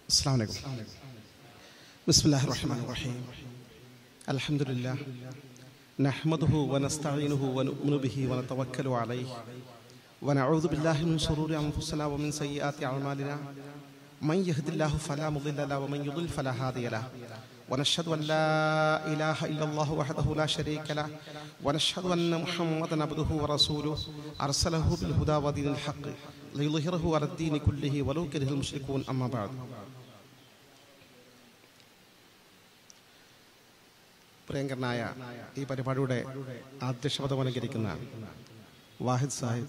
السلام عليكم بسم الله الرحمن الرحيم الحمد لله نحمده ونستعينه ونؤمن به ونتوكل عليه ونعوذ بالله من شرور انفسنا ومن سيئات اعمالنا من يهد الله فلا مضل له ومن يضلل فلا هادي له ونشهد ان لا اله الا الله وحده لا شريك له ونشهد ان محمدا عبده ورسوله ارسله بالهدى ودين الحق ليظهره على الدين كله ولو كره المشركون اما بعد പ്രിയങ്കരനായ ഈ പരിപാടിയുടെ അധ്യക്ഷപദം അലങ്കരിക്കുന്ന വാഹിദ് സാഹിബ്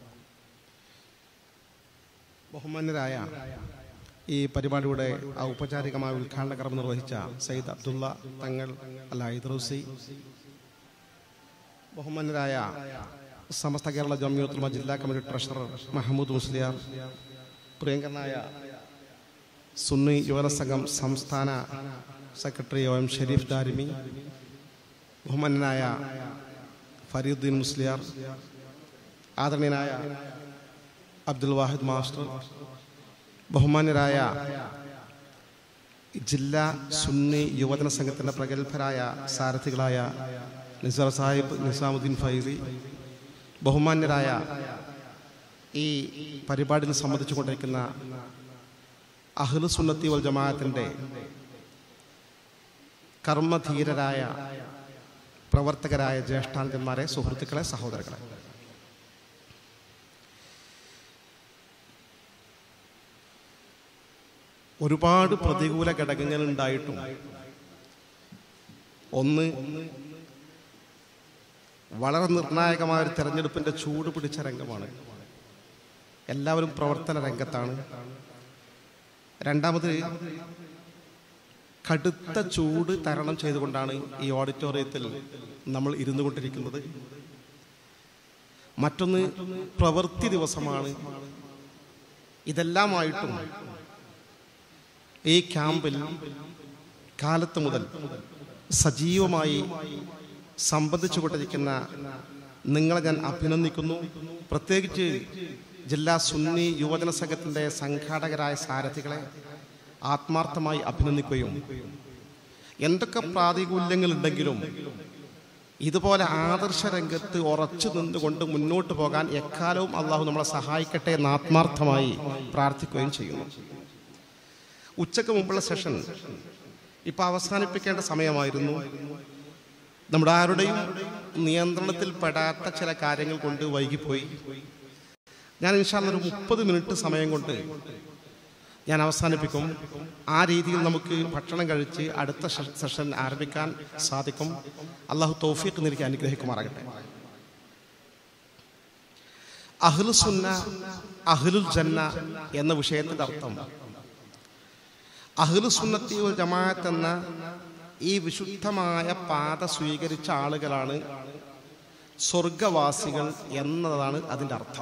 ബഹുമാന്യരായ ഈ പരിപാടിയുടെ ഔപചാരികമായ ഉദ്ഘാടന കർമ്മം നിർവഹിച്ച സയ്യിദ് അബ്ദുള്ള തങ്ങൾ അല്ല ഇദ്രൂസി ബഹുമാന്യരായ സമസ്ത കേരള ജമ്മിയത്തുമ ജില്ലാ കമ്മിറ്റി ട്രഷറർ മഹമ്മൂദ് മുസ്ലിയാർ പ്രിയങ്കരനായ സുന്നി യുവന സംഘം സംസ്ഥാന secretary O M Shareef Darimi ബഹുമാനായ ഫരീദ്ദീൻ മുസ്ലിയാർ ആദരണീയനായ അബ്ദുൽ വാഹിദ് മാസ്റ്റർ ബഹുമാന്യരായ ജില്ലാ സുന്നി യുവജന സംഘത്തിൻ്റെ പ്രഗത്ഭരായ സാരഥികളായ നിസാർ സാഹിബ് നിസാമുദ്ദീൻ ഫൈസി ബഹുമാന്യരായ ഈ പരിപാടിയിൽ സംബന്ധിച്ചു കൊണ്ടിരിക്കുന്ന അഹ്ലു സുന്നത്തി വൽ ജമാഅത്തിൻ്റെ കർമ്മധീരരായ പ്രവർത്തകരായ ജ്യേഷ്ഠാന്തന്മാരെ സുഹൃത്തുക്കളെ സഹോദരങ്ങളെ ഒരുപാട് പ്രതികൂല ഘടകങ്ങൾ ഉണ്ടായിട്ടും ഒന്ന് വളരെ നിർണായകമായ ഒരു തെരഞ്ഞെടുപ്പിന്റെ ചൂട് പിടിച്ച രംഗമാണ് എല്ലാവരും പ്രവർത്തന രംഗത്താണ് രണ്ടാമത് കടുത്ത ചൂട് തരണം ചെയ്തുകൊണ്ടാണ് ഈ ഓഡിറ്റോറിയത്തിൽ നമ്മൾ ഇരുന്നു കൊണ്ടിരിക്കുന്നത് മറ്റൊന്ന് പ്രവൃത്തി ദിവസമാണ് ഇതെല്ലാമായിട്ടും ഈ ക്യാമ്പിൽ കാലത്ത് മുതൽ സജീവമായി സംബന്ധിച്ചുകൊണ്ടിരിക്കുന്ന നിങ്ങളെ ഞാൻ അഭിനന്ദിക്കുന്നു പ്രത്യേകിച്ച് ജില്ലാ സുന്നി യുവജന സംഘത്തിൻ്റെ സംഘാടകരായ സാരഥികളെ ആത്മാർത്ഥമായി അഭിനന്ദിക്കുകയും എന്തൊക്കെ പ്രാതികൂല്യങ്ങൾ ഉണ്ടെങ്കിലും ഇതുപോലെ ആദർശ രംഗത്ത് ഉറച്ചു നിന്നുകൊണ്ട് മുന്നോട്ട് പോകാൻ എക്കാലവും അള്ളാഹു നമ്മളെ സഹായിക്കട്ടെ എന്ന് ആത്മാർത്ഥമായി പ്രാർത്ഥിക്കുകയും ചെയ്യുന്നു ഉച്ചക്ക് മുമ്പുള്ള സെഷൻ ഇപ്പൊ അവസാനിപ്പിക്കേണ്ട സമയമായിരുന്നു നമ്മുടെ ആരുടെയും നിയന്ത്രണത്തിൽ പെടാത്ത ചില കാര്യങ്ങൾ കൊണ്ട് വൈകിപ്പോയി ഞാൻ ഇൻഷാല്ല ഒരു മുപ്പത് മിനിറ്റ് സമയം കൊണ്ട് ഞാൻ അവസാനിപ്പിക്കും ആ രീതിയിൽ നമുക്ക് ഭക്ഷണം കഴിച്ച് അടുത്ത സെഷൻ ആരംഭിക്കാൻ സാധിക്കും അള്ളാഹു തൗഫീഖ് നിനക്ക് അനുഗ്രഹിക്കുമാറാകട്ടെ അഹ്ലു സുന്ന അഹ്ലുൽ ജന്ന എന്ന വിഷയത്തിന്റെ അർത്ഥം അഹ്ലു സുന്നത്തി ജമാഅത്ത് എന്ന ഈ വിശുദ്ധമായ പാത സ്വീകരിച്ച ആളുകളാണ് സ്വർഗവാസികൾ എന്നതാണ് അതിൻ്റെ അർത്ഥം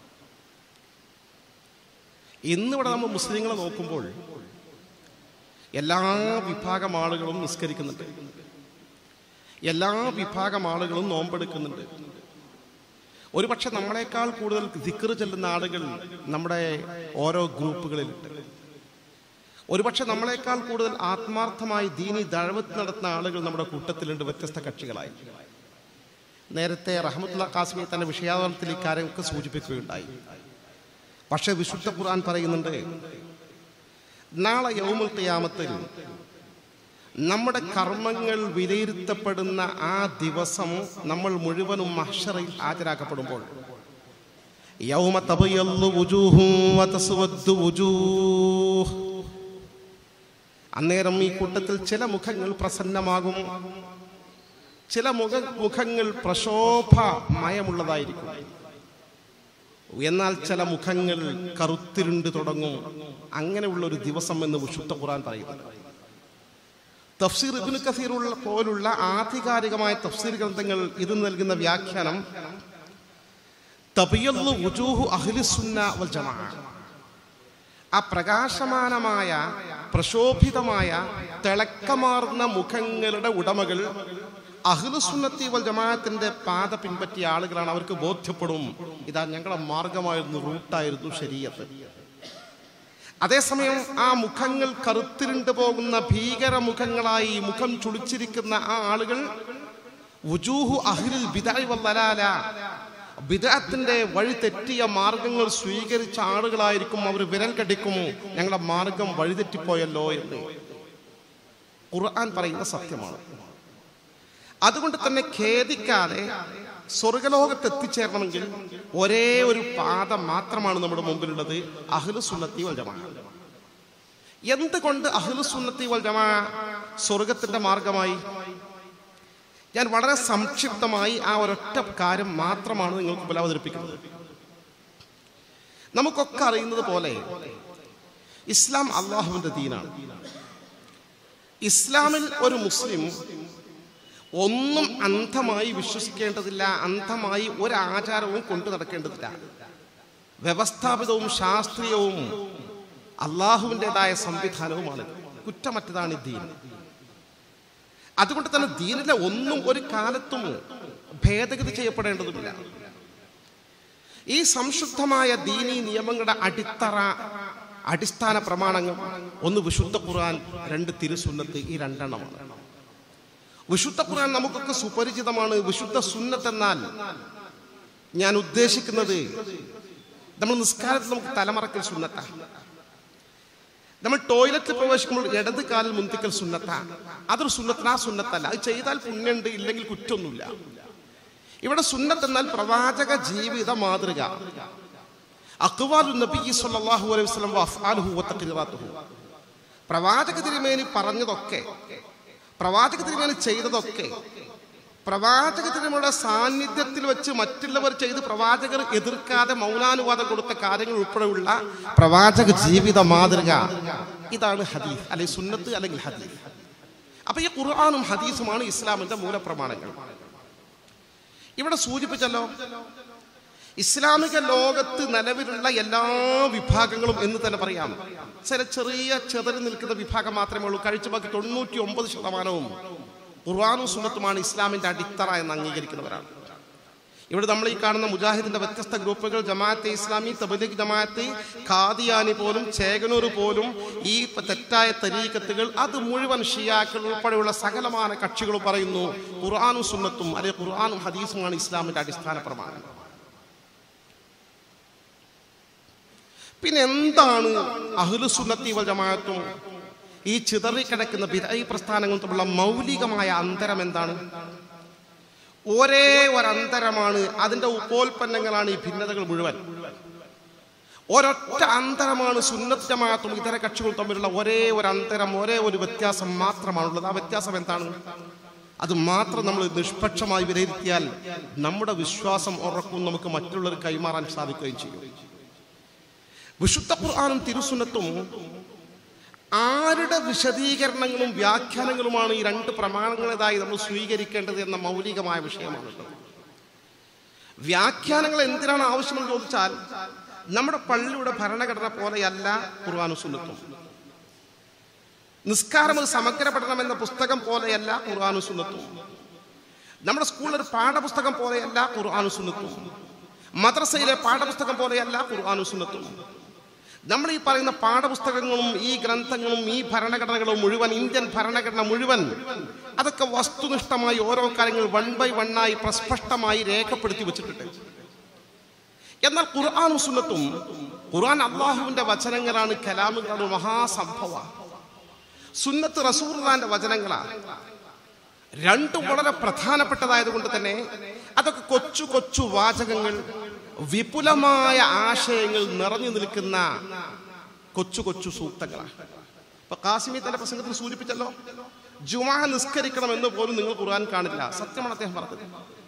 ഇന്നിവിടെ നമ്മൾ മുസ്ലിങ്ങളെ നോക്കുമ്പോൾ എല്ലാ വിഭാഗം ആളുകളും നിസ്കരിക്കുന്നുണ്ട് എല്ലാ വിഭാഗം ആളുകളും നോമ്പെടുക്കുന്നുണ്ട് ഒരുപക്ഷെ നമ്മളെക്കാൾ കൂടുതൽ ദിക്കറ് ചെല്ലുന്ന ആളുകൾ നമ്മുടെ ഓരോ ഗ്രൂപ്പുകളിലുണ്ട് ഒരുപക്ഷെ നമ്മളെക്കാൾ കൂടുതൽ ആത്മാർത്ഥമായി ദീനി ദഴവത്ത് നടത്തുന്ന ആളുകൾ നമ്മുടെ കൂട്ടത്തിലുണ്ട് വ്യത്യസ്ത കക്ഷികളായി നേരത്തെ റഹമത്തുള്ള കാസ്മി തന്റെ വിഷയാവതരണത്തിൽ ഇക്കാര്യമൊക്കെ സൂചിപ്പിക്കുകയുണ്ടായി പക്ഷെ വിശുദ്ധ ഖുർആൻ പറയുന്നുണ്ട് നാളെ യൗമുൽ ഖിയാമത്തിൽ നമ്മുടെ കർമ്മങ്ങൾ വിലയിരുത്തപ്പെടുന്ന ആ ദിവസം നമ്മൾ മുഴുവനും മഹ്ഷറയിൽ ഹാജരാക്കപ്പെടുമ്പോൾ യൗമ തബയല്ലു വുജൂഹും വതസ്വദ്ദു വുജൂഹ് അന്നേരം ഈ കൂട്ടത്തിൽ ചില മുഖങ്ങൾ പ്രസന്നമാകും ചില മുഖ മുഖങ്ങൾ പ്രശോഭമയമുള്ളതായിരിക്കും എന്നാൽ ചില മുഖങ്ങൾ കറുത്തിരുണ്ട് തുടങ്ങും അങ്ങനെയുള്ള ഒരു ദിവസം എന്ന് വിശുദ്ധ ഖുറാൻ പറയുന്നത് തഫ്സീർ ഇബിന് കസീറുള്ള പോലുള്ള ആധികാരികമായ തഫ്സീർ ഗ്രന്ഥങ്ങൾ ഇത് നൽകുന്ന വ്യാഖ്യാനം തബിയല്ലു വുജൂഹു അഹ്ലിസുന്ന വൽ ജമാ ആ പ്രകാശമാനമായ പ്രശോഭിതമായ തിളക്കമാർന്ന മുഖങ്ങളുടെ ഉടമകൾ അഹ്ലുസുന്നത്തി വൽ ജമാഅത്തിന്റെ പാത പിൻപറ്റിയ ആളുകളാണ് അവർക്ക് ബോധ്യപ്പെടും ഇതാ ഞങ്ങളുടെ മാർഗമായിരുന്നു റൂട്ടായിരുന്നു ശരീരത്ത് അതേസമയം ആ മുഖങ്ങൾ കറുത്തിരുണ്ട് പോകുന്ന ഭീകര മുഖങ്ങളായി മുഖം ചുളിച്ചിരിക്കുന്ന ആ ആളുകൾ വുജൂഹു അഹ്ലിൽ ബിദഅ വല്ലലാല ബിദഅത്തിന്റെ വഴി തെറ്റിയ മാർഗങ്ങൾ സ്വീകരിച്ച ആളുകളായിരിക്കും അവർ വിരൽ കടിക്കും ഞങ്ങളുടെ മാർഗം വഴിതെറ്റിപ്പോയല്ലോ എന്ന് ഖുർആൻ പറയുന്ന സത്യമാണ് അതുകൊണ്ട് തന്നെ ഖേദിക്കാതെ സ്വർഗലോകത്ത് എത്തിച്ചേരണമെങ്കിൽ ഒരേ ഒരു പാത മാത്രമാണ് നമ്മുടെ മുമ്പിലുള്ളത് അഹ്ലു സുന്നത്തി വൽ ജമാ എന്തുകൊണ്ട് അഹ്ലു സുന്നത്തി വൽ ജമാ സ്വർഗത്തിന്റെ മാർഗമായി ഞാൻ വളരെ സംക്ഷിപ്തമായി ആ ഒരൊറ്റ കാര്യം മാത്രമാണ് നിങ്ങൾക്ക് മുമ്പിൽ അവതരിപ്പിക്കുന്നത് നമുക്കൊക്കെ അറിയുന്നത് പോലെ ഇസ്ലാം അള്ളാഹുവിന്റെ ദീനാണ് ഇസ്ലാമിൽ ഒരു മുസ്ലിം ഒന്നും അന്ധമായി വിശ്വസിക്കേണ്ടതില്ല അന്ധമായി ഒരാചാരവും കൊണ്ടു നടക്കേണ്ടതില്ല വ്യവസ്ഥാപിതവും ശാസ്ത്രീയവും അള്ളാഹുവിൻ്റെതായ സംവിധാനവുമാണ് കുറ്റമറ്റതാണ് ഈ ദീൻ അതുകൊണ്ട് തന്നെ ദീനിലെ ഒന്നും ഒരു കാലത്തും ഭേദഗതി ചെയ്യപ്പെടേണ്ടതുമില്ല ഈ സംശുദ്ധമായ ദീനീ നിയമങ്ങളുടെ അടിത്തറ അടിസ്ഥാന പ്രമാണങ്ങൾ ഒന്ന് വിശുദ്ധ ഖുർആൻ രണ്ട് തിരുസുന്നത്ത് ഈ രണ്ടെണ്ണമാണ് വിശുദ്ധ ഖുർആൻ നമുക്കൊക്കെ സുപരിചിതമാണ് വിശുദ്ധ സുന്നത്ത് എന്നാൽ ഞാൻ ഉദ്ദേശിക്കുന്നത് നമ്മൾ നിസ്കാരത്തിൽ നമുക്ക് തലമറക്കൽ സുന്നത്ത നമ്മൾ ടോയ്ലറ്റിൽ പ്രവേശിക്കുമ്പോൾ ഇടത് കാലിൽ മുന്തിക്കൽ സുന്നത്ത അതൊരു സുന്നത്തിന് ആ സുന്നത്തല്ല അത് ചെയ്താൽ പുണ്യുണ്ട് ഇല്ലെങ്കിൽ കുറ്റമൊന്നുമില്ല ഇവിടെ സുന്നത്ത് എന്നാൽ പ്രവാചക ജീവിത മാതൃക അക്വാലു നബി സല്ലല്ലാഹു അലൈഹി വസല്ലം വഅഫ്ആലുഹു വതഖ്രീറാത്തുഹു പ്രവാചക തിരുമേനി പറഞ്ഞതൊക്കെ പ്രവാചക തിരുമേനി ചെയ്തതൊക്കെ പ്രവാചക തിരുമയുടെ സാന്നിധ്യത്തിൽ വെച്ച് മറ്റുള്ളവർ ചെയ്ത് പ്രവാചകർ എതിർക്കാതെ മൗനാനുവാദം കൊടുത്ത കാര്യങ്ങൾ ഉൾപ്പെടെയുള്ള പ്രവാചക ജീവിത മാതൃക ഇതാണ് ഹദീസ് അല്ലെങ്കിൽ സുന്നത്ത് അല്ലെങ്കിൽ ഹദീസ് അപ്പൊ ഈ ഖുർആാനും ഹദീസുമാണ് ഇസ്ലാമിന്റെ മൂലപ്രമാണങ്ങൾ ഇവിടെ സൂചിപ്പിച്ചല്ലോ ഇസ്ലാമിക ലോകത്ത് നിലവിലുള്ള എല്ലാ വിഭാഗങ്ങളും എന്ന് തന്നെ പറയാം ചില ചെറിയ ചെതറി നിൽക്കുന്ന വിഭാഗം മാത്രമേ ഉള്ളൂ കഴിച്ചു ബാക്കി തൊണ്ണൂറ്റി ഒമ്പത് ശതമാനവും ഖുർആാനും സുന്നത്തുമാണ് ഇസ്ലാമിന്റെ അടിത്തറ എന്ന് അംഗീകരിക്കുന്നവരാണ് ഇവിടെ നമ്മൾ ഈ കാണുന്ന മുജാഹിദിന്റെ വ്യത്യസ്ത ഗ്രൂപ്പുകൾ ജമാഅത്തെ ഇസ്ലാമി തബലീഗ് ജമാഅത്ത് ഖാദിയാനി പോലും ചേകനൂർ പോലും ഈ തെറ്റായ തരീക്കത്തുകൾ അത് മുഴുവൻ ഷിയാക്കൾ ഉൾപ്പെടെയുള്ള സകലമായ കക്ഷികളും പറയുന്നു ഖുർആാനും സുന്നത്തും അല്ലെങ്കിൽ ഖുർആാനും ഹദീസുമാണ് ഇസ്ലാമിന്റെ അടിസ്ഥാന പ്രമാണം പിന്നെ എന്താണ് അഹ്ലു സുന്നത്തി വൽ ജമാഅത്തും ഈ ചിതറിക്കിടക്കുന്ന ബിദഈ പ്രസ്ഥാനങ്ങളും തമ്മിലുള്ള മൗലികമായ അന്തരം എന്താണ് ഒരേ ഒരന്തരമാണ് അതിന്റെ ഉപോൽപ്പന്നങ്ങളാണ് ഈ ഭിന്നതകൾ മുഴുവൻ ഒരൊറ്റ അന്തരമാണ് സുന്നത്ത് ജമാഅത്തും ഇതര കക്ഷികളും തമ്മിലുള്ള ഒരേ ഒരു അന്തരം ഒരേ ഒരു വ്യത്യാസം മാത്രമാണുള്ളത് ആ വ്യത്യാസം എന്താണ് അത് മാത്രം നമ്മൾ നിഷ്പക്ഷമായി വിലയിരുത്തിയാൽ നമ്മുടെ വിശ്വാസം ഉറക്കും നമുക്ക് മറ്റുള്ളവർ കൈമാറാൻ സാധിക്കുകയും ചെയ്യും വിശുദ്ധ ഖുർആാനും തിരുസുന്നത്തും ആരുടെ വിശദീകരണങ്ങളും വ്യാഖ്യാനങ്ങളുമാണ് ഈ രണ്ട് പ്രമാണങ്ങളേതായി നമ്മൾ സ്വീകരിക്കേണ്ടത് എന്ന മൗലികമായ വിഷയമാണ് വ്യാഖ്യാനങ്ങൾ എന്തിനാണ് ആവശ്യമെന്ന് ചോദിച്ചാൽ നമ്മുടെ പള്ളിയുടെ ഭരണഘടന പോലെയല്ല ഖുർആാനും സുന്നത്തും നിസ്കാരം ഒരു സമഗ്ര പഠനം എന്ന പുസ്തകം പോലെയല്ല ഖുർആാനും സുന്നത്തും നമ്മുടെ സ്കൂളിൽ ഒരു പാഠപുസ്തകം പോലെയല്ല ഖുർആാനും സുന്നത്തും മദ്രസയിലെ പാഠപുസ്തകം പോലെയല്ല ഖുർആാനും സുന്നത്തും നമ്മൾ ഈ പറയുന്ന പാഠപുസ്തകങ്ങളും ഈ ഗ്രന്ഥങ്ങളും ഈ ഭരണഘടനകളും മുഴുവൻ ഇന്ത്യൻ ഭരണഘടന മുഴുവൻ അതൊക്കെ വസ്തുനിഷ്ഠമായി ഓരോ കാര്യങ്ങൾ വൺ ബൈ വണ്ണായി പ്രസ്പഷ്ടമായി രേഖപ്പെടുത്തി വെച്ചിട്ടുണ്ട് എന്നാൽ ഖുർആാനും സുന്നത്തും ഖുർആൻ അള്ളാഹുവിന്റെ വചനങ്ങളാണ് കലാമുകളാണ് മഹാസംഭവമാണ് സുന്നത്ത് റസൂർലാന്റെ വചനങ്ങളാണ് രണ്ടും വളരെ പ്രധാനപ്പെട്ടതായത് കൊണ്ട് തന്നെ അതൊക്കെ കൊച്ചു കൊച്ചു വാചകങ്ങൾ വിപുലമായ ആശയങ്ങൾ നിറഞ്ഞു നിൽക്കുന്ന കൊച്ചു കൊച്ചു സൂക്തങ്ങളാണ് ഇപ്പൊ കാസിമി തന്റെ പ്രസംഗത്തിൽ സൂചിപ്പിച്ചല്ലോ ജുമാ നിസ്കരിക്കണം എന്ന് പോലും നിങ്ങൾ ഖുർആൻ കാണില്ല സത്യമാണ് അദ്ദേഹം പറഞ്ഞത്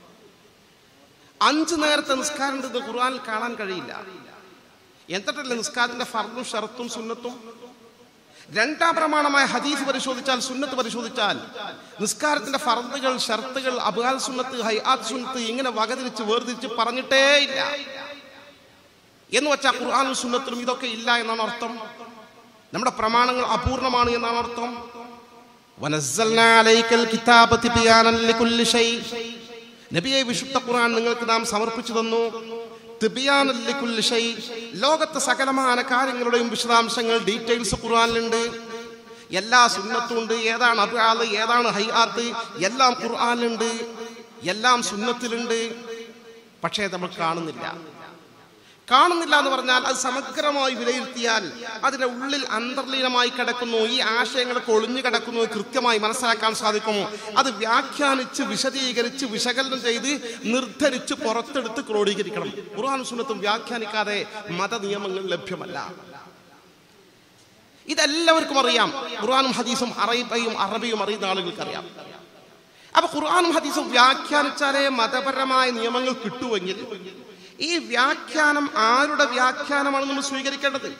അഞ്ചു നേരത്തെ നിസ്കാരം ഉണ്ടെന്ന് ഖുർആനിൽ കാണാൻ കഴിയില്ല എന്നിട്ടല്ലേ നിസ്കാരത്തിന്റെ ഫർദും ഷറത്തും സുന്നത്തും രണ്ടാം പ്രമാണമായ ഹദീസ് പരിശോധിച്ചാൽ സുന്നത്ത് പരിശോധിച്ചാൽ നിസ്കാരത്തിന്റെ ഫർദുകൾ ഷർത്തുകൾ അബാൽ സുന്നത്ത് ഹൈആത്ത് സുന്നത്ത് ഇങ്ങനെ വകതിരിച്ച് വേർതിരിച്ച് പറഞ്ഞിട്ടേ ഇല്ല എന്ന് വെച്ചാൽ ഖുർആാനും സുന്നത്തിലും ഇതൊക്കെ ഇല്ല എന്നാണ് അർത്ഥം നമ്മുടെ പ്രമാണങ്ങൾ അപൂർണമാണ് എന്നാണ് അർത്ഥം വനസ്സൽനാ അലൈക്കൽ കിതാബ തിബിയാനൻ ലികുല്ലി ഷൈ നബിയെ വിശുദ്ധ ഖുർആൻ നിങ്ങൾക്ക് നാം സമർപ്പിച്ചു തന്നു തിബിയാനൽ ലിക്കുല്ലി ഷൈ. ലോകത്തെ സകലമാന കാര്യങ്ങളുടെയും വിശദാംശങ്ങൾ ഡീറ്റെയിൽസ് ഖുർആനിലുണ്ട് എല്ലാ സുന്നത്തും ഉണ്ട് ഏതാണ് അബാല് ഏതാണ് ഹൈആത്ത് എല്ലാം ഖുർആനിലുണ്ട് എല്ലാം സുന്നത്തിലുണ്ട് പക്ഷേ നമ്മൾ കാണുന്നില്ല കാണുന്നില്ല എന്ന് പറഞ്ഞാൽ അത് സമഗ്രമായി വിലയിരുത്തിയാൽ അതിന്റെ ഉള്ളിൽ അന്തർലീനമായി കിടക്കുന്നു ഈ ആശയങ്ങളൊക്കെ ഒളിഞ്ഞു കിടക്കുന്നു എന്ന് കൃത്യമായി മനസ്സിലാക്കാൻ സാധിക്കും അത് വ്യാഖ്യാനിച്ച് വിശദീകരിച്ച് വിശകലനം ചെയ്ത് നിർദ്ധരിച്ച് പുറത്തെടുത്ത് ക്രോഡീകരിക്കണം ഖുർആൻ സുന്നത്തും വ്യാഖ്യാനിക്കാതെ മതനിയമങ്ങൾ ലഭ്യമല്ല ഇതെല്ലാവർക്കും അറിയാം ഖുർആനും ഹദീസും അറബിയും അറബിയും അറിയുന്ന ആളുകൾക്ക് അറിയാം അപ്പൊ ഖുർആനും ഹദീസും വ്യാഖ്യാനിച്ചാലേ മതപരമായ നിയമങ്ങൾ കിട്ടുമെങ്കിൽ ഈ വ്യാഖ്യാനം ആരുടെ വ്യാഖ്യാനമാണ് നമ്മൾ സ്വീകരിക്കേണ്ടത്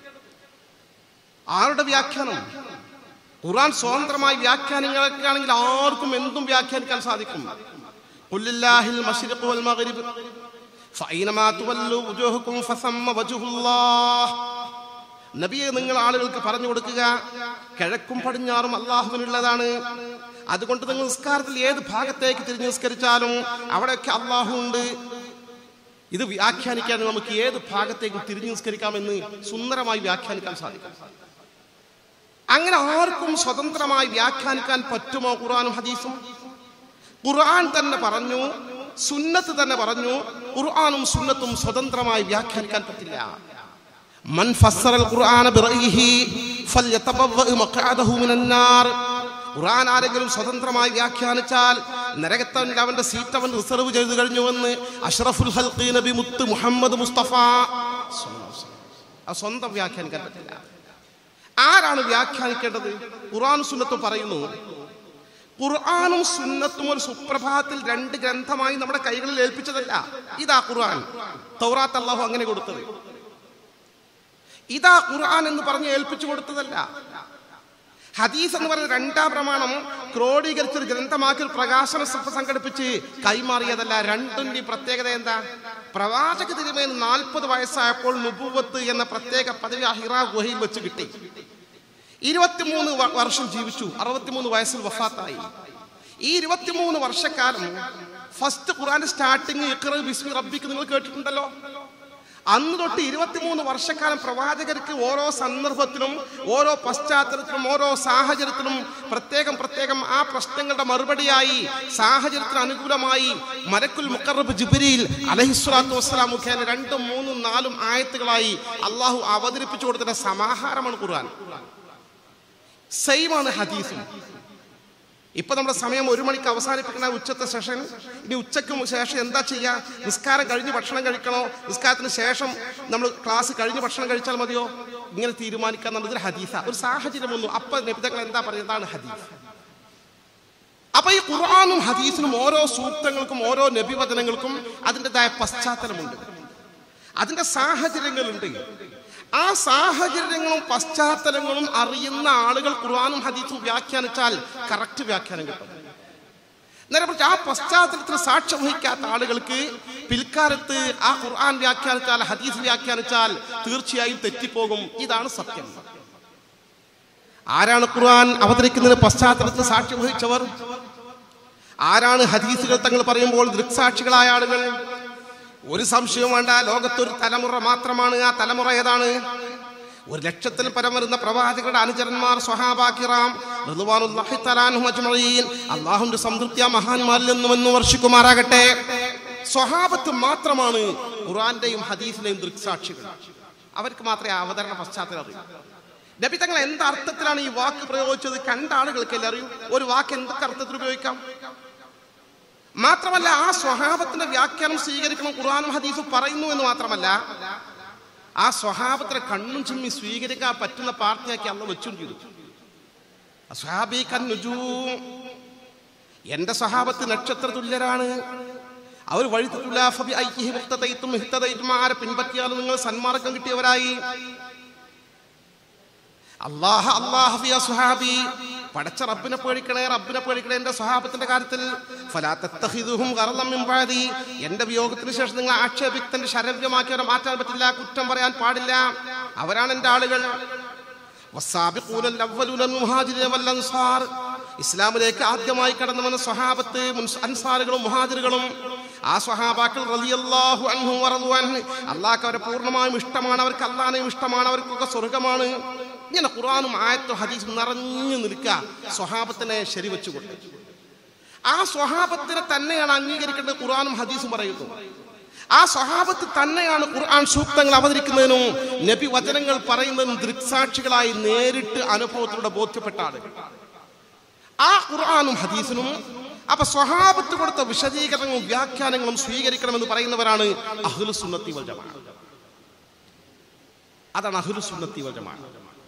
ആരുടെ വ്യാഖ്യാനം ഖുർആൻ സ്വതന്ത്രമായി വ്യാഖ്യാനങ്ങളൊക്കെ ആണെങ്കിൽ ആർക്കും എന്തും വ്യാഖ്യാനിക്കാൻ സാധിക്കും ഖുലില്ലാഹിൽ മശ്രിഖ് വൽ മഗ്രിബ് ഫൈനമാ തുവല്ലു വുജൂഹുക്കും ഫസമ്മ വജ്ഹുല്ലാഹ് നബിയെ നിങ്ങൾ ആളുകൾക്ക് പറഞ്ഞു കൊടുക്കുക കിഴക്കും പടിഞ്ഞാറും അള്ളാഹുവിനുള്ളതാണ് അതുകൊണ്ട് നിങ്ങൾ നിസ്കാരത്തിൽ ഏത് ഭാഗത്തേക്ക് തിരിഞ്ഞ് നിസ്കരിച്ചാലും അവിടെയൊക്കെ അള്ളാഹു ഉണ്ട് ഇത് വ്യാഖ്യാനിക്കാൻ നമുക്ക് ഏത് ഭാഗത്തേക്കും തിരിഞ്ഞു നിസ്കരിക്കാമെന്ന് സുന്ദരമായി വ്യാഖ്യാനിക്കാൻ സാധിക്കും അങ്ങനെ ആർക്കും സ്വതന്ത്രമായി വ്യാഖ്യാനിക്കാൻ പറ്റുമോ ഖുർആാനും ഹദീസും ഖുർആൻ തന്നെ പറഞ്ഞു സുന്നത്ത് തന്നെ പറഞ്ഞു ഖുർആാനും സുന്നത്തും സ്വതന്ത്രമായി വ്യാഖ്യാനിക്കാൻ പറ്റില്ല മൻ ഫസ്സറൽ ഖുർആന ബിറഅയിഹി ഫൽയതബവ്വ മഖഅദഹു മിനൻ നാർ ഖുർആൻ ആരെങ്കിലും സ്വതന്ത്രമായി വ്യാഖ്യാനിച്ചാൽ നരകത്തവനിൽ അവന്റെ സീറ്റ് അവൻ റിസർവ് ചെയ്തു കഴിഞ്ഞുവെന്ന് അഷ്റഫുൽ ഹൽഖി നബി മുത്ത് മുഹമ്മദ് മുസ്തഫ ആ സ്വന്തം വ്യാഖ്യാനിക്കാൻ പറ്റില്ല ആരാണ് വ്യാഖ്യാനിക്കേണ്ടത് ഖുർആൻ സുന്നത്ത് പറയുന്നു ഖുർആാനും സുന്നത്തും ഒരു സുപ്രഭാതത്തിൽ രണ്ട് ഗ്രന്ഥമായി നമ്മുടെ കൈകളിൽ ഏൽപ്പിച്ചതല്ല ഇതാ ഖുർആൻ തൗറാത്ത് അള്ളാഹു അങ്ങനെ കൊടുത്തത് ഇതാ ഖുർആൻ എന്ന് പറഞ്ഞ് ഏൽപ്പിച്ചു കൊടുത്തതല്ല ഹദീസ് എന്ന് പറയുന്ന രണ്ടാം പ്രമാണം ക്രോഡീകരിച്ചൊരു ഗ്രന്ഥമാക്കി ഒരു പ്രകാശന സഭ സംഘടിപ്പിച്ച് കൈമാറിയതല്ല രണ്ടിന്റെ പ്രത്യേകത എന്താ പ്രവാചക തിരുമേൽ നാൽപ്പത് വയസ്സായപ്പോൾ നുബുവത്ത് എന്ന പ്രത്യേക പദവി അഹിറ ഗുഹയിൽ വെച്ച് കിട്ടി ഇരുപത്തിമൂന്ന് വ- വർഷം ജീവിച്ചു അറുപത്തിമൂന്ന് വയസ്സിൽ വഫാത്തായി ഈ ഇരുപത്തിമൂന്ന് വർഷക്കാലം ഫസ്റ്റ് ഖുറാന്റെ സ്റ്റാർട്ടിങ് ഇഖ്റ ബിസ്മി റബ്ബിക്ക് നിങ്ങൾ കേട്ടിട്ടുണ്ടല്ലോ അന്ന് തൊട്ട് ഇരുപത്തിമൂന്ന് വർഷക്കാലം പ്രവാചകർക്ക് ഓരോ സന്ദർഭത്തിലും ഓരോ പശ്ചാത്തലത്തിലും ഓരോ സാഹചര്യത്തിലും പ്രത്യേകം പ്രത്യേകം ആ പ്രശ്നങ്ങളുടെ മറുപടിയായി സാഹചര്യത്തിന് അനുകൂലമായി മലക്കുൽ മുക്കറബ് ജിബിരിയിൽ അലഹിസ്വലാത്തു വസ്സലാം മുഖേന രണ്ടും മൂന്നും നാലും ആയത്തുകളായി അള്ളാഹു അവതരിപ്പിച്ചു കൊടുത്തതിന്റെ സമാഹാരമാണ് ഖുർആൻ സെയിമാണ് ഹദീസും ഇപ്പൊ നമ്മുടെ സമയം ഒരു മണിക്ക് അവസാനിപ്പിക്കുന്ന ഉച്ചത്തെ സെഷൻ ഇനി ഉച്ചയ്ക്ക് ശേഷം എന്താ ചെയ്യുക നിസ്കാരം കഴിഞ്ഞ് ഭക്ഷണം കഴിക്കണോ നിസ്കാരത്തിന് ശേഷം നമ്മൾ ക്ലാസ് കഴിഞ്ഞ് ഭക്ഷണം കഴിച്ചാൽ മതിയോ ഇങ്ങനെ തീരുമാനിക്കാൻ എന്നുള്ളത് ഹദീസ ഒരു സാഹചര്യം ഒന്നും അപ്പൊ നിബിധകൾ എന്താ പറയുന്നത് എന്താണ് ഹദീസ് അപ്പൊ ഈ ഖുർആാനും ഹദീസിനും ഓരോ സൂക്തങ്ങൾക്കും ഓരോ നബിവചനങ്ങൾക്കും അതിൻ്റെതായ പശ്ചാത്തലമുണ്ട് അതിന്റെ സാഹചര്യങ്ങളുണ്ട് ആ സാഹചര്യങ്ങളും പശ്ചാത്തലങ്ങളും അറിയുന്ന ആളുകൾ ഖുർആാനും ഹദീസും വ്യാഖ്യാനിച്ചാൽ കറക്റ്റ് വ്യാഖ്യാനം കിട്ടും നേരെ മറിച്ച് ആ പശ്ചാത്തലത്തിൽ സാക്ഷ്യം വഹിക്കാത്ത ആളുകൾക്ക് പിൽക്കാലത്ത് ആ ഖുർആൻ വ്യാഖ്യാനിച്ചാൽ ഹദീസ് വ്യാഖ്യാനിച്ചാൽ തീർച്ചയായും തെറ്റിപ്പോകും ഇതാണ് സത്യം ആരാണ് ഖുർആൻ അവതരിക്കുന്നതിന് പശ്ചാത്തലത്തിൽ സാക്ഷ്യം വഹിച്ചവർ ആരാണ് ഹദീസുകൾ തങ്ങൾ പറയുമ്പോൾ ദൃക്സാക്ഷികളായ ആളുകൾ ഒരു സംശയവും വേണ്ട ലോകത്തൊരു തലമുറ മാത്രമാണ് ആ തലമുറ ഏതാണ് ഒരു ലക്ഷത്തിൽ പരം വരുന്ന പ്രവാചകരുടെ അനുചരന്മാർ സ്വഹാബാക്കിറാം അള്ളാഹുന്റെ സംതൃപ്തി ആ മഹാന്മാരിൽ നിന്നും എന്ന് വർഷിക്കുമാറാകട്ടെ സ്വഹാബത്ത് മാത്രമാണ് ഖുറാന്റെയും ഹദീസിന്റെയും ദൃക്സാക്ഷികൾ അവർക്ക് മാത്രമേ ആ അവതരണ പശ്ചാത്തലം അറിയൂ നബി തങ്ങൾ എന്ത് അർത്ഥത്തിലാണ് ഈ വാക്ക് പ്രയോഗിച്ചത് കണ്ട ആളുകൾക്കല്ലേ അറിയൂ ഒരു വാക്ക് എന്തൊക്കെ അർത്ഥത്തിൽ ഉപയോഗിക്കാം മാത്രമല്ല ആ സ്വഹാബത്തിന്റെ വ്യാഖ്യാനം സ്വീകരിക്കണം ഖുർആാനും ഹദീസും പറയുന്നു എന്ന് മാത്രമല്ല ആ സ്വഹാബത്തിനെ കണ്ണും ചിമ്മി സ്വീകരിക്കാൻ പറ്റുന്ന പാർട്ടിയാക്കി അന്ന് വെച്ചും ചെയ്തു അസ്ഹാബി കന്നുജൂം. എന്റെ സ്വഹാബത്ത് നക്ഷത്ര തുല്യരാണ് അവർ വഴി തെറ്റില്ല. ഫബി ഐഹിഹി മുഖ്തദൈത്തും ഇഹ്തദൈത്തും. ആരെ പിൻപറ്റിയാലും നിങ്ങൾ സന്മാർഗം കിട്ടിയവരായി അള്ളാഹ അള്ളാഹ ഫി അസ്ഹാബി പടച്ച റബ്ബിനെ പേടിക്കണേ റബ്ബിനെ പേടിക്കണേ എന്റെ സ്വഹാബത്തിന്റെ കാര്യത്തിൽ ഫലാ തത്തഖിദുഹും ഗറളം മിൻ ബഅദി എന്റെ വിയോഗത്തിന് ശേഷം നിങ്ങൾ ആക്ഷേപിക്കത്തിന്റെ ശരവ്യമാക്കി അവരെ മാറ്റാൻ പറ്റില്ല കുറ്റം പറയാൻ പാടില്ല അവരാണ് എന്റെ ആളുകൾ വസ്സാബിഖൂന الأولون من المهاجرين والأنصار ഇസ്ലാമിലേക്ക് ആദ്യമായി കടന്നു വന്ന സ്വഹാബത്ത് മുൻസ് അൻസാറുകളും മുഹാജിറുകളും ആ സ്വഹാബാക്കൾ റളിയല്ലാഹു അൻഹും വറളു അൻഹു അള്ളാഹ്ക്ക് അവരെ പൂർണ്ണമായും ഇഷ്ടമാണ് അവർക്ക് അള്ളാഹിനെയും ഇഷ്ടമാണ് അവർക്കൊക്കെ സ്വർഗമാണ് ഇങ്ങനെ ഖുർആനും ആയത്തും ഹദീസും നിറഞ്ഞു നിൽക്കുക സ്വഹാബത്തിനെ ശരിവെച്ചുകൊണ്ട് ആ സ്വഹാബത്തിനെ തന്നെയാണ് അംഗീകരിക്കേണ്ടത് ഖുർആനും ഹദീസും പറയുന്നു ആ സ്വഹാബത്ത് തന്നെയാണ് ഖുർആൻ സൂക്തങ്ങൾ അവതരിക്കുന്നതിനും നബി വചനങ്ങൾ പറയുന്നതിനും ദൃക്സാക്ഷികളായി നേരിട്ട് അനുഭവത്തിലൂടെ ബോധ്യപ്പെട്ട ആളുകൾ ആ ഖുർആാനും ഹദീസിനും അപ്പൊ സ്വഹാബത്ത് കൊടുത്ത വിശദീകരണങ്ങളും വ്യാഖ്യാനങ്ങളും സ്വീകരിക്കണമെന്ന് പറയുന്നവരാണ് അഹ്ലു സുന്നത്തി വൽ ജമാ അതാണ് അഹ്ലു സുന്നത്തി വൽ ജമാ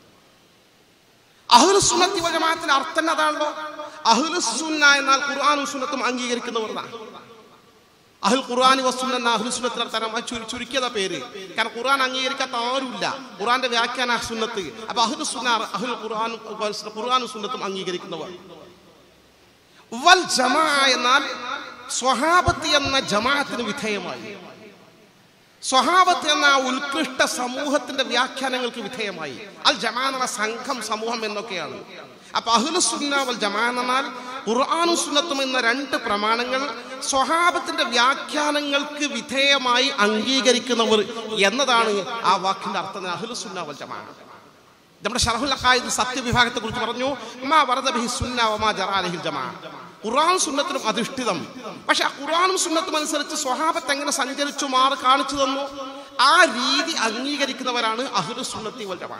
അഹ്ലു സുന്നത്തി വൽ ജമാഅത്തിന്റെ അർത്ഥം തന്നെ അതാണല്ലോ അഹ്ലു സുന്ന എന്നാൽ ഖുർആാനും സുന്നത്തും അംഗീകരിക്കുന്നവർ അഹുൽ ഖുർആാനി വസുന്ന എന്ന അഹ്ലു സുന്നത്തിന് തരം അത് ചുരു- ചുരുക്കിയതാ പേര് കാരണം ഖുർആൻ അംഗീകരിക്കാത്ത ആരുമില്ല ഖുർആന്റെ വ്യാഖ്യാന സുന്നത്ത് അപ്പൊ അഹ്ലു സുന്ന അഹുൽ ഖുർആൻ ഖുർആാനും സുന്നത്തും അംഗീകരിക്കുന്നവർ വൽ ജമാ എന്നാൽ സ്വഹാബത്ത് എന്ന ജമാഅത്തിന് വിധേയമായി സ്വഹാബത്ത് എന്ന ആ ഉത്കൃഷ്ട സമൂഹത്തിന്റെ വ്യാഖ്യാനങ്ങൾക്ക് വിധേയമായി അൽ ജമാ എന്ന സംഘം സമൂഹം എന്നൊക്കെയാണ് അപ്പൊ അഹ്ലുസുന്ന വൽ ജമാ എന്നാൽ ഖുർആാനും സുന്നത്തും എന്ന രണ്ട് പ്രമാണങ്ങൾ സ്വഹാബത്തിന്റെ വ്യാഖ്യാനങ്ങൾക്ക് വിധേയമായി അംഗീകരിക്കുന്നവർ എന്നതാണ് ആ വാക്കിന്റെ അർത്ഥം അഹ്ലുസുന്ന വൽ ജമാ നമ്മുടെ ഷറഹുൽ അഖായിദ് സത്യവിഭാഗത്തെ കുറിച്ച് പറഞ്ഞു മാ വറദ ബിഹി സുന്ന വമാ ജറാലിഹിൽ ജമാ ഖുർആൻ സുന്നത്തിനും അധിഷ്ഠിതം പക്ഷെ ആ ഖുർആനും സുന്നത്തും അനുസരിച്ച് സ്വഹാബത്ത് എങ്ങനെ സഞ്ചരിച്ചു മാറി കാണിച്ചു തന്നു ആ രീതി അംഗീകരിക്കുന്നവരാണ് അഹ്ലു സുന്നത്തി വൽ ജമാ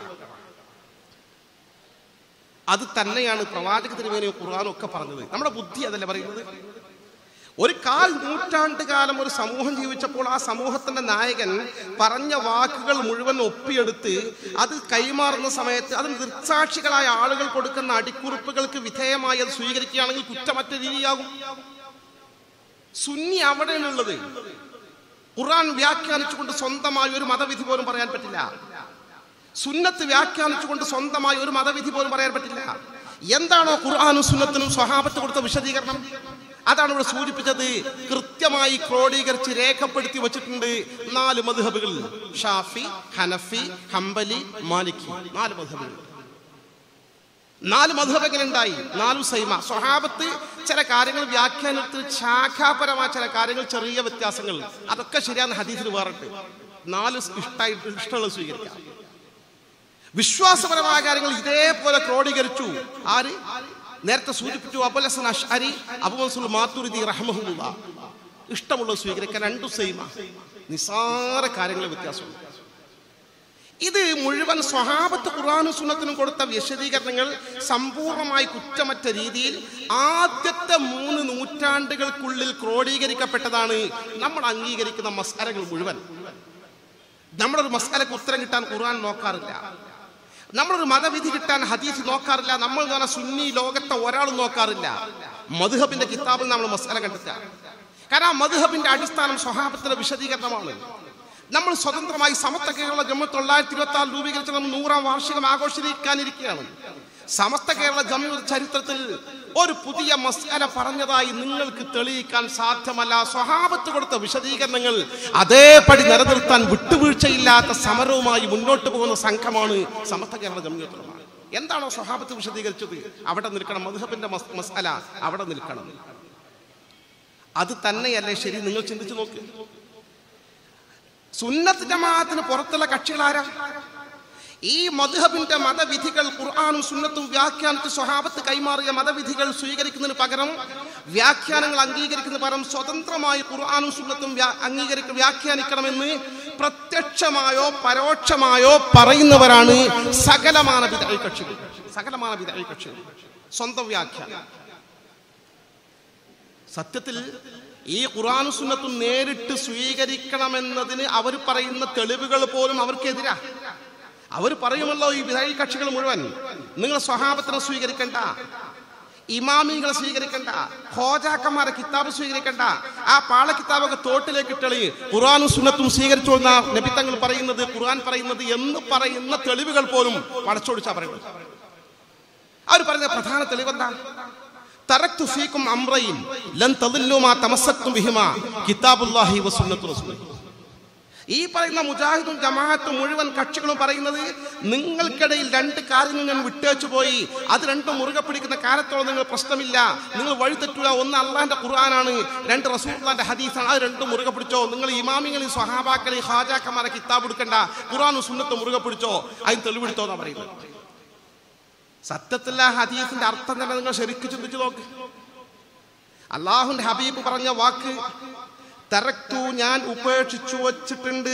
അത് തന്നെയാണ് പ്രവാചക തിരുമേനിയും ഖുർആാനും ഒക്കെ പറഞ്ഞത് നമ്മുടെ ബുദ്ധി അതല്ലേ പറയുന്നത് ഒരു കാൽ നൂറ്റാണ്ട് കാലം ഒരു സമൂഹം ജീവിച്ചപ്പോൾ ആ സമൂഹത്തിന്റെ നായകൻ പറഞ്ഞ വാക്കുകൾ മുഴുവൻ ഒപ്പിയെടുത്ത് അത് കൈമാറുന്ന സമയത്ത് അതിന് ദൃക്സാക്ഷികളായ ആളുകൾ കൊടുക്കുന്ന അടിക്കുറിപ്പുകൾക്ക് വിധേയമായി അത് സ്വീകരിക്കുകയാണെങ്കിൽ കുറ്റമറ്റ രീതിയാകും സുന്നി അവിടെയാണുള്ളത് ഖുർആൻ വ്യാഖ്യാനിച്ചുകൊണ്ട് സ്വന്തമായി ഒരു മതവിധി പോലും പറയാൻ പറ്റില്ല സുന്നത്ത് വ്യാഖ്യാനിച്ചുകൊണ്ട് സ്വന്തമായി ഒരു മതവിധി പോലും പറയാൻ പറ്റില്ല എന്താണോ ഖുർആാനും സുന്നത്തിനും സ്വഹാബത്ത് കൊടുത്ത വിശദീകരണം അതാണ് ഇവിടെ സൂചിപ്പിച്ചത് കൃത്യമായി ക്രോഡീകരിച്ച് രേഖപ്പെടുത്തി വച്ചിട്ടുണ്ട് നാല് മധുഹബുകൾ ഷാഫി ഹനഫി ഹംബലി മാലിക്കി നാല് മധുഹബുകൾ നാല് മധുഹബകൾ ഉണ്ടായി നാലും സൈമ സ്വഹാബത്ത് ചില കാര്യങ്ങൾ വ്യാഖ്യാനത്തിൽ ശാഖാപരമായ ചില കാര്യങ്ങൾ ചെറിയ വ്യത്യാസങ്ങൾ അതൊക്കെ ശരിയാന്ന് ഹദീസിൽ വേറിട്ട് നാല് ഇഷ്ടമായിട്ട് ഇഷ്ടമുള്ളത് സ്വീകരിക്കാം വിശ്വാസപരമായ കാര്യങ്ങൾ ഇതേപോലെ ക്രോഡീകരിച്ചു ആര് നേരത്തെ സൂചിപ്പിച്ചു അബുൽ ഹസൻ അഷ്അരി അബുമൻസുൽ മാത്തുരിദി റഹ്മഹുല്ല ഇഷ്ടമുള്ളത് സ്വീകരിക്കാൻ രണ്ടു സെയിമ നിസാര കാര്യങ്ങളിൽ വ്യത്യാസമുണ്ട് ഇത് മുഴുവൻ സ്വഹാബത്ത് ഖുർആാനും സുന്നത്തിനും കൊടുത്ത വിശദീകരണങ്ങൾ സമ്പൂർണ്ണമായി കുറ്റമറ്റ രീതിയിൽ ആദ്യത്തെ മൂന്ന് നൂറ്റാണ്ടുകൾക്കുള്ളിൽ ക്രോഡീകരിക്കപ്പെട്ടതാണ് നമ്മൾ അംഗീകരിക്കുന്ന മസാലകൾ മുഴുവൻ നമ്മളൊരു മസാലക്ക് ഉത്തരം കിട്ടാൻ ഖുർആൻ നോക്കാറില്ല നമ്മളൊരു മതവിധി കിട്ടാൻ ഹദീസ് നോക്കാറില്ല നമ്മൾ എന്ന് പറഞ്ഞാൽ സുന്നി ലോകത്തെ ഒരാളും നോക്കാറില്ല മധുഹബിന്റെ കിതാബിൽ നമ്മൾ മസാല കണ്ടെത്തുക കാരണം ആ മധുഹബിന്റെ അടിസ്ഥാനം സ്വഹാബത്തിന്റെ വിശദീകരണമാണ് നമ്മൾ സ്വതന്ത്രമായി സമസ്ത കേരള ജമ്മു തൊള്ളായിരത്തി ഇരുപത്തി ആറ് രൂപീകരിച്ച നമ്മൾ നൂറാം വാർഷികം ആഘോഷിക്കാനിരിക്കുകയാണ് സമസ്ത കേരള ജമ്മു ചരിത്രത്തിൽ ഒരു പുതിയ മസാല പറഞ്ഞതായി നിങ്ങൾക്ക് തെളിയിക്കാൻ സാധ്യമല്ല സ്വഹാബത്ത് കൊടുത്ത വിശദീകരണങ്ങൾ അതേപടി നിലനിർത്താൻ വിട്ടുവീഴ്ചയില്ലാത്ത സമരവുമായി മുന്നോട്ട് പോകുന്ന സംഘമാണ് സമസ്ത കേരള ജമ്മിയത്തുലമ എന്താണോ സ്വഹാബത്ത് വിശദീകരിച്ചത് അവിടെ നിൽക്കണം മധുഹബിന്റെ മസാല അവിടെ നിൽക്കണം അത് തന്നെയല്ലേ ശരി നിങ്ങൾ ചിന്തിച്ചു നോക്ക് സുന്നത്ത് ജമാഅത്തിന് പുറത്തുള്ള കക്ഷികളാരാ ഈ മധുഹബിന്റെ മതവിധികൾ ഖുർആാനും സുന്നത്തും വ്യാഖ്യാനിച്ച് സ്വഹാബത്ത് കൈമാറിയ മതവിധികൾ സ്വീകരിക്കുന്നതിന് പകരം വ്യാഖ്യാനങ്ങൾ അംഗീകരിക്കുന്നതിന് പകരം സ്വതന്ത്രമായി ഖുർആാനും സുന്നത്തും അംഗീകരിക്ക വ്യാഖ്യാനിക്കണമെന്ന് പ്രത്യക്ഷമായോ പരോക്ഷമായോ പറയുന്നവരാണ് സകലമാന വിദായി കക്ഷികൾ സകലമാന വിദായി കക്ഷികൾ സ്വന്തം വ്യാഖ്യാനം സത്യത്തിൽ ഈ ഖുറാനും സുന്നത്തും നേരിട്ട് സ്വീകരിക്കണമെന്നതിന് അവർ പറയുന്ന തെളിവുകൾ പോലും അവർക്കെതിരാ അവർ പറയുമല്ലോ ഈ വിധായി കക്ഷികൾ മുഴുവൻ നിങ്ങൾ സ്വഹാബത്തിനെ സ്വീകരിക്കണ്ട ഇമാമികളെ സ്വീകരിക്കണ്ട ഹോജാക്കന്മാരെ കിതാബ് സ്വീകരിക്കണ്ട ആ പാള കിതാബൊക്കെ തോട്ടിലേക്ക് ഇട്ടളി ഖുറാനും സുന്നത്തും സ്വീകരിച്ചോളുന്ന നബിത്തങ്ങൾ പറയുന്നത് ഖുർആൻ പറയുന്നത് എന്ന് പറയുന്ന തെളിവുകൾ പോലും വളച്ചൊടിച്ചാ പറയുന്നത് അവർ പറയുന്ന പ്രധാന തെളിവ് എന്താ തറക്തു ഫീക്കും അംറയിൻ ലൻ തദില്ലു മാ തമസ്സക്തും ബിഹിമാ കിതാബുല്ലാഹി വസുന്നത്തു റസൂലിഹി ഈ പറയുന്ന മുജാഹിദും ജമാഅത്തും മുഴുവൻ കക്ഷികളും പറയുന്നത് നിങ്ങൾക്കിടയിൽ രണ്ട് കാര്യങ്ങൾ ഞാൻ വിട്ടേച്ചു പോയി അത് രണ്ടും മുറുകെ പിടിക്കുന്ന കാലത്തോളം നിങ്ങൾ പ്രശ്നമില്ല നിങ്ങൾ വഴിതെറ്റുക ഒന്ന് അള്ളാന്റെ ഖുർആനാണ് രണ്ട് റസൂള്ളാന്റെ ഹദീസാണ് അത് രണ്ടും മുറുകെ പിടിച്ചോ നിങ്ങൾ ഇമാമിങ്ങളെയും സ്വഹാബാക്കളെയും ഹാജാക്കന്മാരെ കിതാബ് എടുക്കണ്ട ഖുർആനും സുന്നത്തും മുറുകെ പിടിച്ചോ അതിന് തെളിവെടുത്തോ എന്നാ പറയുന്നത് സത്യത്തിൽ ആ ഹദീസിന്റെ അർത്ഥം തന്നെ നിങ്ങൾ ശരിക്കും ചിന്തിച്ചു നോക്ക് അള്ളാഹുന്റെ ഹബീബ് പറഞ്ഞ വാക്ക് തറക്തു ഞാൻ ഉപേക്ഷിച്ചു വച്ചിട്ടുണ്ട്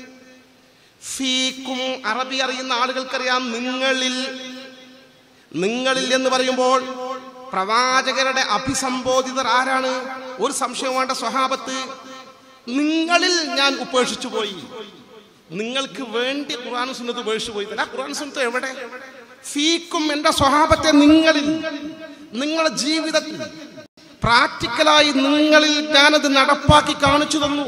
ഫീക്കും അറബി അറിയുന്ന ആളുകൾക്കറിയാം നിങ്ങളിൽ നിങ്ങളിൽ എന്ന് പറയുമ്പോൾ പ്രവാചകരുടെ അഭിസംബോധിതർ ആരാണ് ഒരു സംശയം വേണ്ട സ്വഹാബത്ത് നിങ്ങളിൽ ഞാൻ ഉപേക്ഷിച്ചു പോയി നിങ്ങൾക്ക് വേണ്ടി ഖുർആൻ സുന്നത്ത് ഉപേക്ഷിച്ചു പോയി ആ ഖുർആൻ സുന്നത്ത് എവിടെ ഫീക്കും എന്റെ സ്വഹാബത്തെ നിങ്ങളിൽ നിങ്ങളുടെ ജീവിതത്തിൽ പ്രാക്ടിക്കലായി നിങ്ങളിൽ ഞാനത് നടപ്പാക്കി കാണിച്ചു തന്നു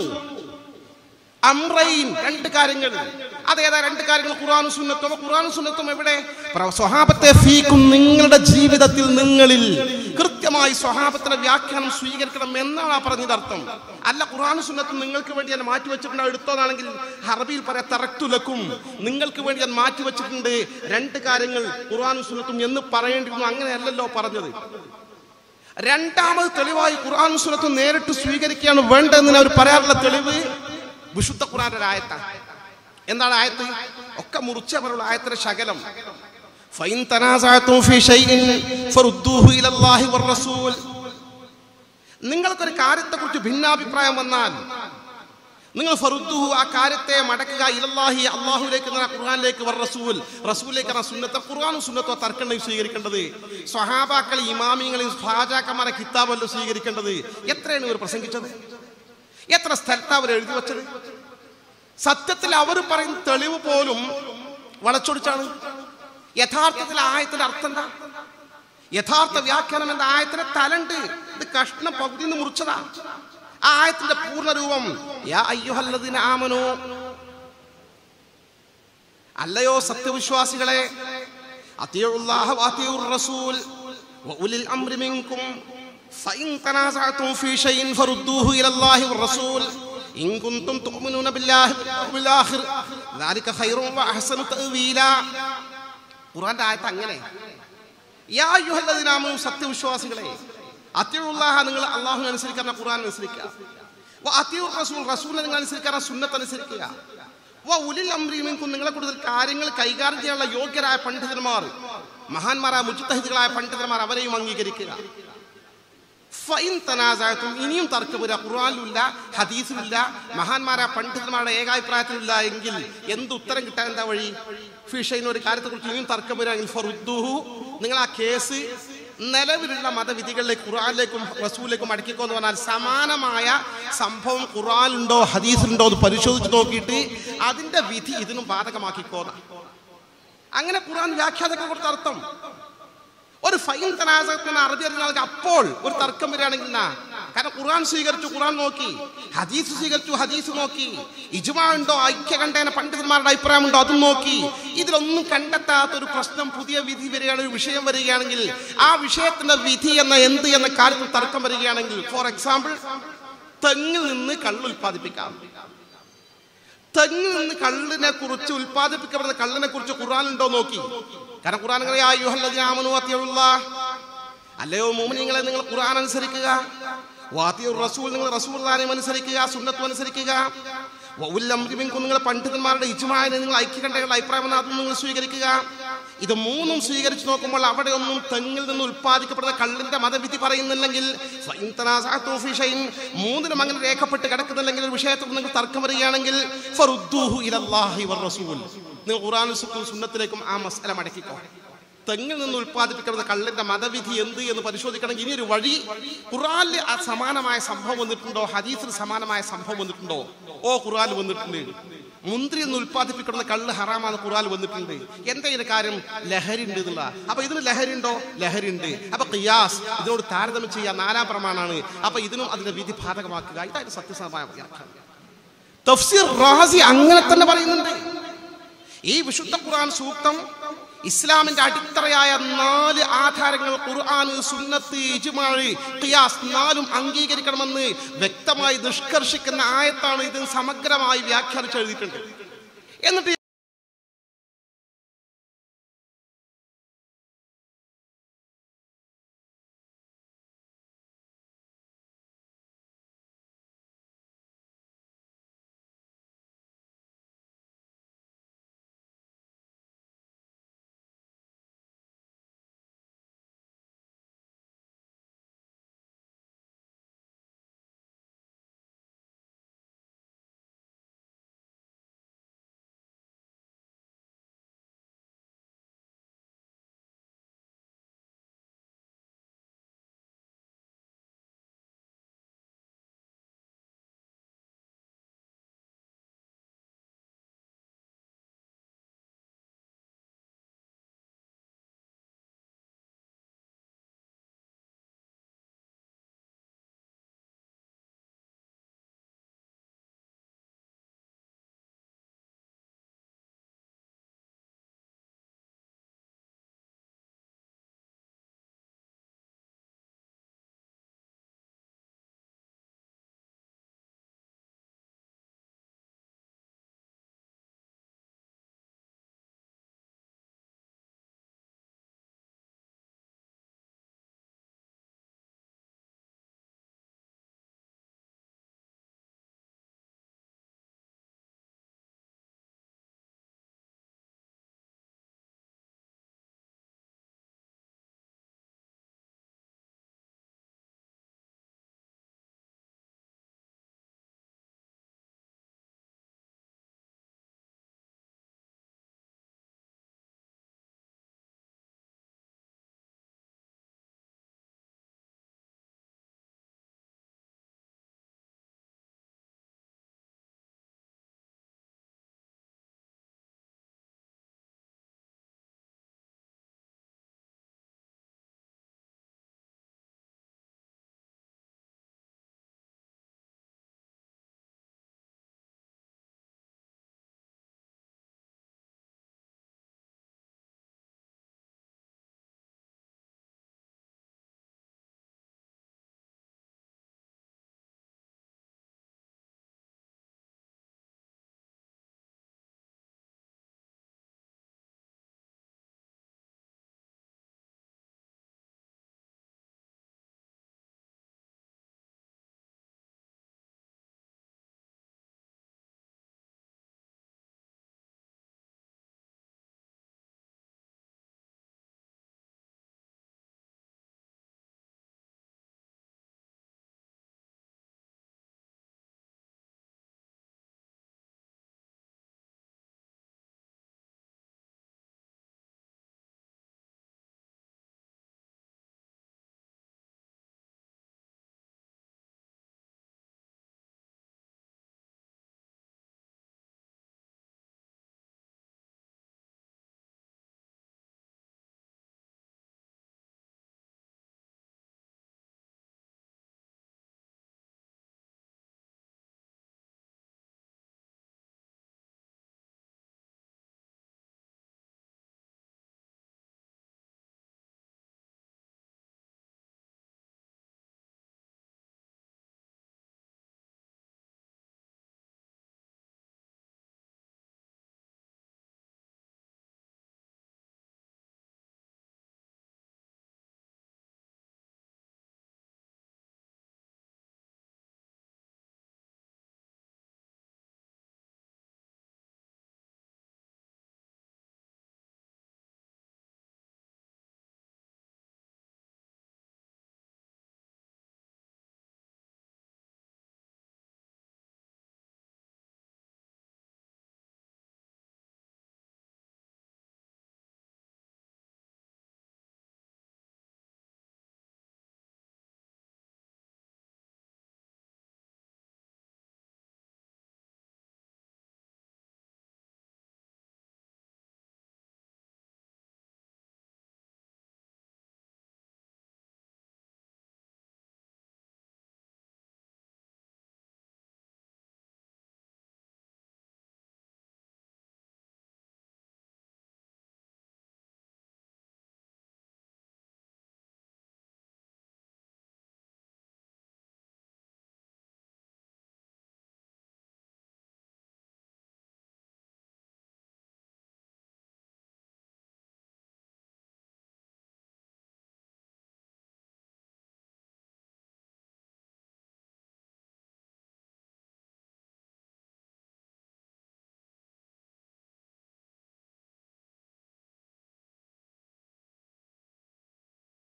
അമ്രൈൻ രണ്ട് കാര്യങ്ങൾ അതേതാ രണ്ട് കാര്യങ്ങൾ ഖുർആനും സുന്നത്തും ഖുർആനും സുന്നത്തും എവിടെ പ്ര- സ്വഹാബത്തെ ഫീക്കും നിങ്ങളുടെ ജീവിതത്തിൽ നിങ്ങളിൽ കൃത്യമായി സ്വഹാബത്തിന്റെ വ്യാഖ്യാനം സ്വീകരിക്കണം എന്നാണ് ആ പറഞ്ഞത് അർത്ഥം അല്ല ഖുർആനും സുന്നത്തും നിങ്ങൾക്ക് വേണ്ടി ഞാൻ മാറ്റി വെച്ചിട്ടുണ്ട് എടുത്തോന്നാണെങ്കിൽ ഹറബിയിൽ പറയാം തറക്തുലക്കും നിങ്ങൾക്ക് വേണ്ടി ഞാൻ മാറ്റി വെച്ചിട്ടുണ്ട് രണ്ട് കാര്യങ്ങൾ ഖുർആനും സുന്നത്തും എന്ന് പറയേണ്ടിയിരുന്നു അങ്ങനെയല്ലല്ലോ പറഞ്ഞത് രണ്ടാമത് തെളിവായി ഖുർആൻ സുന്നത്തും നേരിട്ട് സ്വീകരിക്കുകയാണ് വേണ്ടതെന്ന് അവർ പറയാറുള്ള തെളിവ് വിശുദ്ധ ഖുർആന്റെ ഒരു ആയത്താണ് എന്താണ് ആയത്ത് ഒക്കെ മുറിച്ച അവരുടെ ആയത്തിന്റെ ശകലം ഫൈൻ തനാസഅതും ഫീ ഷൈഇൻ ഫറുദ്ദൂഹു ഇലല്ലാഹി വറസൂൽ നിങ്ങൾക്കൊരു കാര്യത്തെക്കുറിച്ച് ഭിന്നാഭിപ്രായം വന്നാൽ നിങ്ങൾ ഫറുദ്ദുഹു ആ കാര്യത്തെ മടക്കുക ഇലല്ലാഹി അള്ളാഹുലേക്ക് എന്ന ഖുർആനിലേക്ക് വർ റസൂൽ റസൂലിലേക്ക് എന്ന സുന്നത്തെ ഖുർആനും സുന്നത്തോ തർക്കണ്ടേ സ്വീകരിക്കേണ്ടത് സ്വഹാബാക്കൾ ഇമാമിങ്ങളിൽ ഹാജാക്കന്മാരെ കിതാബല്ലോ സ്വീകരിക്കേണ്ടത് എത്രയാണ് ഇവർ പ്രസംഗിച്ചത് എത്ര സ്ഥലത്ത് അവർ എഴുതി വെച്ചത് സത്യത്തിൽ അവർ പറയുന്ന തെളിവ് പോലും വളച്ചൊടിച്ചാണ് യഥാർത്ഥത്തിൽ ആ ആയത്തിന്റെ അർത്ഥം എന്താ യഥാർത്ഥ വ്യാഖ്യാനം എന്ന ആയത്തിന്റെ തലണ്ട് ഇത് കഷ്ണം പകുതി നിന്ന് മുറിച്ചതാ ആ ആയത്തിന്റെ പൂർണ്ണ രൂപം യാ അയ്യുഹല്ലദീന ആമനു അല്ലയോ സത്യവിശ്വാസികളെ അത്തിയുള്ളാഹ വാത്തിയുർ റസൂൽ വഉലിൽ അംരി മിൻകും ഫഇൻ തനാസഅതും ഫീ ഷൈഇൻ ഫറുദ്ദൂഹു ഇലല്ലാഹി വറസൂൽ ഇൻ കുൻതും തുഅ്മിനൂന ബില്ലാഹി വൽ ആഖിർ ദാലിക ഖൈറുൻ വഅഹ്സനു തഅവീല ഖുർആന്റെ ആയത്ത് അങ്ങനെ യാ അയ്യുഹല്ലദീന ആമനു സത്യവിശ്വാസികളെ അത്തിയുള്ളാഹ നിങ്ങൾ അള്ളാഹു അനുസരിക്കുന്ന ഖുർആൻ അനുസരിക്കുക വ അത്തിയുർ റസൂൽ റസൂലിനെ നിങ്ങൾ അനുസരിക്കുക സുന്നത്ത് അനുസരിക്കുക വ ഉലിൽ അമ്രീമിൻകും നിങ്ങളെ കൂടുതൽ കാര്യങ്ങൾ കൈകാര്യം ചെയ്യാനുള്ള യോഗ്യരായ പണ്ഡിതന്മാർ മഹാന്മാരായ മുജിത്തഹിദുകളായ പണ്ഡിതന്മാർ അവരെയും അംഗീകരിക്കുക ഫൈൻ തനാസായത്തും ഇനിയും തർക്കമില്ല ഖുർആാനിലില്ല ഹദീസിലില്ല മഹാന്മാരായ പണ്ഡിതന്മാരുടെ ഏകാഭിപ്രായത്തിലില്ല എങ്കിൽ എന്ത് ഉത്തരം കിട്ടാൻ എന്താ വഴി ഫിഷൈൻ ഒരു കാര്യത്തെക്കുറിച്ച് ഇനിയും തർക്കമില്ലെങ്കിൽ ഫറുദ്ദുഹു നിങ്ങൾ ആ കേസ് നിലവിലുള്ള മതവിധികളിലേക്ക് ഖുർആനിലേക്കും റസൂലിലേക്കും അടക്കിക്കോ എന്ന് പറഞ്ഞാൽ സമാനമായ സംഭവം ഖുർആനിലുണ്ടോ ഹദീസിലുണ്ടോ എന്ന് പരിശോധിച്ച് നോക്കിയിട്ട് അതിന്റെ വിധി ഇതിനും ബാധകമാക്കിക്കോന്ന അങ്ങനെ ഖുർആൻ വ്യാഖ്യാതങ്ങൾ കൊടുത്ത അർത്ഥം ഒരു ഫൈൻ തനാസത്തിന് അറബി അറിയുന്ന ആൾക്ക് അപ്പോൾ ഒരു തർക്കം വരികയാണെങ്കിൽ എന്നാ? കാരണം ഖുർആൻ സ്വീകരിച്ചു ഖുർആൻ നോക്കി ഹദീസ് സ്വീകരിച്ചു ഹദീസ് നോക്കി ഇജുമാ ഉണ്ടോ ഐക്യകണ്ഠേന പണ്ഡിതന്മാരുടെ അഭിപ്രായം ഉണ്ടോ അതും നോക്കി ഇതിലൊന്നും കണ്ടെത്താത്ത ഒരു പ്രശ്നം പുതിയ വിധി വരികയാണ് ഒരു വിഷയം വരികയാണെങ്കിൽ ആ വിഷയത്തിന്റെ വിധി എന്ന എന്ത് എന്ന കാര്യത്തിൽ തർക്കം വരികയാണെങ്കിൽ ഫോർ എക്സാമ്പിൾ തെങ്ങിൽ നിന്ന് കള്ള് ഉൽപ്പാദിപ്പിക്കാം തെങ്ങിൽ നിന്ന് കള്ളിനെ കുറിച്ച് ഉൽപ്പാദിപ്പിക്കപ്പെടുന്ന കള്ളിനെ കുറിച്ച് ഖുർആാനുണ്ടോ നോക്കി കാരണം ഖുർആൻ പറയാ, "യാ അയ്യുഹല്ലദീന ആമനൂ അത്തിയുള്ളാഹ്." അല്ലയോ മോമിനിങ്ങളെ നിങ്ങൾ ഖുർആൻ അനുസരിക്കുക വാത്തിയുർ റസൂൽ നിങ്ങൾ റസൂൽദാനം അനുസരിക്കുക സുന്നത്തും അനുസരിക്കുക വൗല്ലംരിമിൻകും നിങ്ങൾ പണ്ഡിതന്മാരുടെ ഇജ്മാനെ നിങ്ങൾ ഐക്യകണ്ഠകളുടെ അഭിപ്രായം എന്ന് അതും നിങ്ങൾ സ്വീകരിക്കുക ഇത് മൂന്നും സ്വീകരിച്ചു നോക്കുമ്പോൾ അവിടെ ഒന്നും തെങ്ങിൽ നിന്ന് ഉൽപ്പാദിക്കപ്പെടുന്ന കള്ളിന്റെ മതവിധി പറയുന്നില്ലെങ്കിൽ ഫൈൻ തനാസഅതു ഫീ ഷൈഇൻ മൂന്നിനും അങ്ങനെ രേഖപ്പെട്ട് കിടക്കുന്നില്ലെങ്കിൽ ഒരു വിഷയത്തിൽ നിങ്ങൾ തർക്കം വരികയാണെങ്കിൽ ഫറുദ്ദൂഹു ഇലല്ലാഹി വർ റസൂൽ നിങ്ങൾ ഖുർആനും സുന്നത്തിലേക്കും ആ മസ്അല മടക്കിക്കോ തെങ്ങിൽ നിന്ന് ഉൽപ്പാദിപ്പിക്കുന്ന കള്ളിന്റെ മതവിധി എന്ത് എന്ന് പരിശോധിക്കണമെങ്കിൽ ഇനിയൊരു വഴി ഖുറാനിൽ ആ സമാനമായ സംഭവം വന്നിട്ടുണ്ടോ ഹദീസിൽ സമാനമായ സംഭവം വന്നിട്ടുണ്ടോ ഓ ഖുറാൻ വന്നിട്ടുണ്ട് മുന്തിരി നിന്ന് ഉൽപ്പാദിപ്പിക്കുന്ന കള്ള് ഹറാമാണ് ഖുറാൻ വന്നിട്ടുണ്ട് എന്താ ഇതിന്റെ കാര്യം ലഹരി ഉണ്ട് എന്നുള്ള അപ്പൊ ഇതിന് ലഹരി ഉണ്ടോ ലഹരി ഉണ്ട് അപ്പൊ ഖിയാസ് ഇതിനോട് താരതമ്യം ചെയ്യാൻ നാലാം പ്രമാണാണ് അപ്പൊ ഇതിനും അതിന്റെ വിധി ബാധകമാക്കുക ഇതായിട്ട് സത്യസന്ധമായ വ്യാഖ്യാനം തഫ്സീർ റാസി അങ്ങനെ തന്നെ പറയുന്നുണ്ട് ഈ വിശുദ്ധ ഖുർആൻ സൂക്തം ഇസ്ലാമിന്റെ അടിത്തറയായ നാല് ആധാരങ്ങൾ ഖുർആന് സുന്നത്ത് ഇജ്മാഴ് ഖിയാസ് നാലും അംഗീകരിക്കണമെന്ന് വ്യക്തമായി നിഷ്കർഷിക്കുന്ന ആയത്താണ് ഇത് സമഗ്രമായി വ്യാഖ്യാനിച്ച് എഴുതിയിട്ടുണ്ട് എന്നിട്ട്